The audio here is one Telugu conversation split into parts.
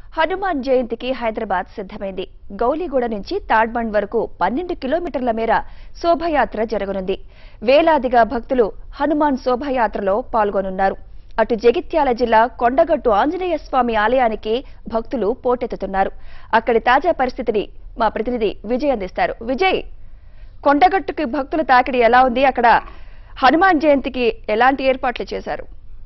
హనుమాన్ జయంతికి హైదరాబాద్ సిద్ధమైంది గౌలీగూడ నుంచి తాడ్బండ్ వరకు పన్నెండు కిలోమీటర్ల మేర శోభయాత్ర జరగనుంది వేలాదిగా భక్తులు హనుమాన్ శోభయాత్రలో పాల్గొనున్నారు అటు జగిత్యాల జిల్లా కొండగట్టు ఆంజనేయ స్వామి ఆలయానికి భక్తులు పోటెత్తుతున్నారు అక్కడి తాజా పరిస్థితిని మా ప్రతినిధి విజయ్ అందిస్తారు విజయ్ కొండగట్టుకి భక్తుల తాకిడి ఎలా ఉంది అక్కడ హనుమాన్ జయంతికి ఎలాంటి ఏర్పాట్లు చేశారు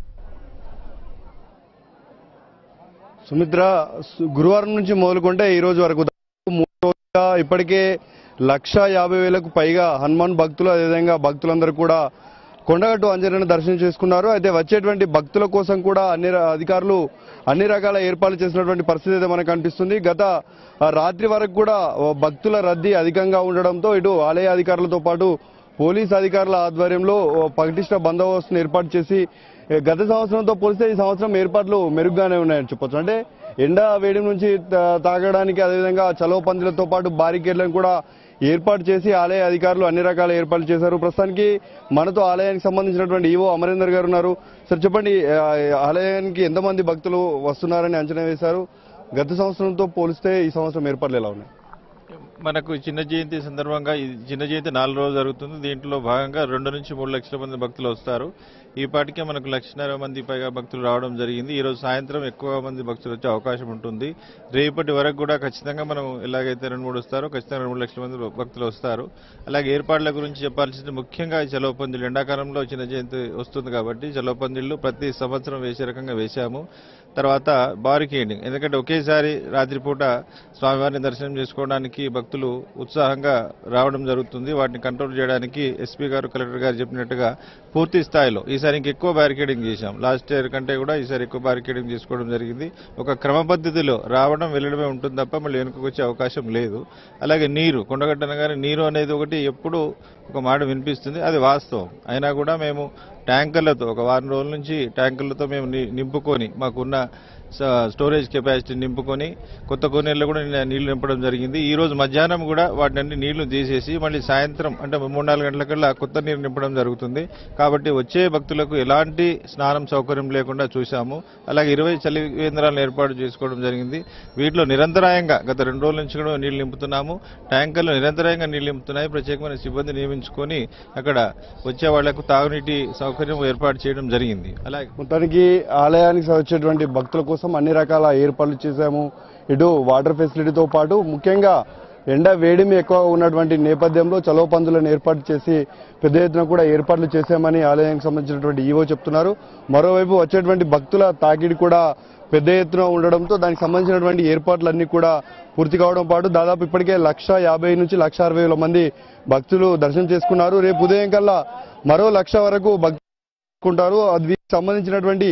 సుమిత్ర సు- గురువారం నుంచి మొదలుకుంటే ఈ రోజు వరకు దాదాపు మూడు రోజులుగా ఇప్పటికే లక్ష యాభై వేలకు పైగా హనుమాన్ భక్తులు అదేవిధంగా భక్తులందరూ కూడా కొండగట్టు అంజనేయుని దర్శనం చేసుకున్నారు అయితే వచ్చేటువంటి భక్తుల కోసం కూడా అన్ని ర- అధికారులు అన్ని రకాల ఏర్పాట్లు చేసినటువంటి పరిస్థితి అయితే మనకు కనిపిస్తుంది గత ఆ, రాత్రి వరకు కూడా ఓ భక్తుల రద్దీ అధికంగా ఉండడంతో ఇటు ఆలయ అధికారులతో పాటు పోలీస్ అధికారుల ఆధ్వర్యంలో ఓ పటిష్ట బందోబస్తును ఏర్పాటు చేసి ఏ, గత సంవత్సరంతో పోలిస్తే ఈ సంవత్సరం ఏర్పాట్లు మెరుగ్గానే ఉన్నాయని చెప్పొచ్చు అంటే ఎండ వేడి నుంచి తా- తాగడానికి అదేవిధంగా చలో పందులతో పాటు బారికేడ్లను కూడా ఏర్పాటు చేసి ఆలయ అధికారులు అన్ని రకాల ఏర్పాట్లు చేశారు ప్రస్తుతానికి మనతో ఆలయానికి సంబంధించినటువంటి ఈవో అమరేందర్ గారు ఉన్నారు సార్ చెప్పండి ఆ, ఆలయానికి ఎంతమంది భక్తులు వస్తున్నారని అంచనా వేశారు గత సంవత్సరంతో పోలిస్తే ఈ సంవత్సరం ఏర్పాట్లు ఎలా ఉన్నాయి మనకు చిన్న జయంతి సందర్భంగా ఈ చిన్న జయంతి నాలుగు రోజులు జరుగుతుంది దీంట్లో భాగంగా రెండు నుంచి మూడు లక్షల మంది భక్తులు వస్తారు ఈ పాటికే మనకు లక్షన్నర మంది పైగా భక్తులు రావడం జరిగింది ఈ రోజు సాయంత్రం ఎక్కువ మంది భక్తులు వచ్చే అవకాశం ఉంటుంది రేపటి వరకు కూడా ఖచ్చితంగా మనం ఎలాగైతే రెండు మూడు వస్తారో ఖచ్చితంగా రెండు మూడు లక్షల మంది భక్తులు వస్తారు అలాగే ఏర్పాట్ల గురించి చెప్పాల్సింది ముఖ్యంగా ఈ జలవపందిళ్ళు ఎండాకాలంలో చిన్న జయంతి వస్తుంది కాబట్టి జలవపందిళ్ళు ప్రతి సంవత్సరం వేసే రకంగా వేశాము తర్వాత బారికేడింగ్ ఎందుకంటే ఒకేసారి రాత్రిపూట స్వామివారిని దర్శనం చేసుకోవడానికి భక్తులు ఉత్సాహంగా రావడం జరుగుతుంది వాటిని కంట్రోల్ చేయడానికి ఎస్పీ గారు కలెక్టర్ గారు చెప్పినట్టుగా పూర్తి స్థాయిలో ఈసారి ఇంకెక్కువ బ్యారికేడింగ్ చేశాం లాస్ట్ ఇయర్ కంటే కూడా ఈసారి ఎక్కువ బ్యారికేడింగ్ చేసుకోవడం జరిగింది ఒక క్రమ పద్ధతిలో రావడం వెళ్ళడమే ఉంటుంది తప్ప మళ్ళీ వెనుకకు వచ్చే అవకాశం లేదు అలాగే నీరు కొండగట్టనగానే నీరు అనేది ఒకటి ఎప్పుడు ఒక మాట వినిపిస్తుంది అది వాస్తవం అయినా కూడా మేము ట్యాంకర్లతో ఒక వారం రోజుల నుంచి ట్యాంకర్లతో మేము ని- నింపుకొని మాకున్న స- స్టోరేజ్ కెపాసిటీ నింపుకొని కొత్త కోనేరులో కూడా ని- నీళ్లు నింపడం జరిగింది ఈ రోజు మధ్యాహ్నం కూడా వాటి నుండి నీళ్లు తీసేసి మళ్ళీ సాయంత్రం అంటే మూడు నాలుగు గంటలకల్లా కొత్త నీరు నింపడం జరుగుతుంది కాబట్టి వచ్చే భక్తులకు ఎలాంటి స్నానం సౌకర్యం లేకుండా చూశాము అలాగే ఇరవై చలి కేంద్రాలను ఏర్పాటు చేసుకోవడం జరిగింది వీటిలో నిరంతరాయంగా గత రెండు రోజుల నుంచి కూడా నీళ్లు నింపుతున్నాము ట్యాంకర్లు నిరంతరాయంగా నీళ్లు నింపుతున్నాయి ప్రత్యేకమైన సిబ్బంది నియమించుకొని అక్కడ వచ్చే వాళ్లకు తాగునీటి సౌకర్యం ఏర్పాటు చేయడం జరిగింది అలాగే మొత్తానికి ఆలయానికి వచ్చేటువంటి భక్తుల కోసం అన్ని రకాల ఏర్పాట్లు చేశాము ఇటు వాటర్ ఫెసిలిటీతో పాటు ముఖ్యంగా ఎండ వేడిమి ఎక్కువ ఉన్నటువంటి నేపథ్యంలో చలో పందులను ఏర్పాటు చేసి పెద్ద ఎత్తున కూడా ఏర్పాట్లు చేశామని ఆలయానికి సంబంధించినటువంటి ఈవో చెప్తున్నారు మరోవైపు వచ్చేటువంటి భక్తుల తాకిడి కూడా పెద్ద ఎత్తున ఉండడంతో దానికి సంబంధించినటువంటి ఏర్పాట్లన్నీ కూడా పూర్తి కావడం పాటు దాదాపు ఇప్పటికే లక్ష యాభై నుంచి లక్ష అరవై వేల మంది భక్తులు దర్శనం చేసుకున్నారు రేపు ఉదయం కల్లా మరో లక్ష వరకు భక్తులు అది వీటికి సంబంధించినటువంటి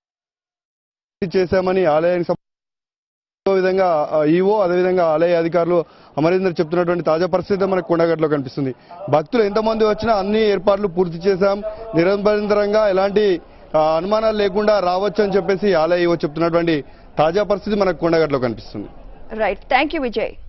చేశామని ఆలయానికి సంబంధించి అదే విధంగా ఆ, ఈవో అదేవిధంగా ఆలయ అధికారులు అమరేందర్ చెప్తున్నటువంటి తాజా పరిస్థితి మనకు కొండగట్లో కనిపిస్తుంది భక్తులు ఎంతమంది వచ్చినా అన్ని ఏర్పాట్లు పూర్తి చేశాం నిరంతరంగా ఎలాంటి ఆ, అనుమానాలు లేకుండా రావచ్చు అని చెప్పేసి ఆలయ ఈవో చెప్తున్నటువంటి తాజా పరిస్థితి మనకు కొండగట్లో కనిపిస్తుంది రైట్ థ్యాంక్ యూ విజయ్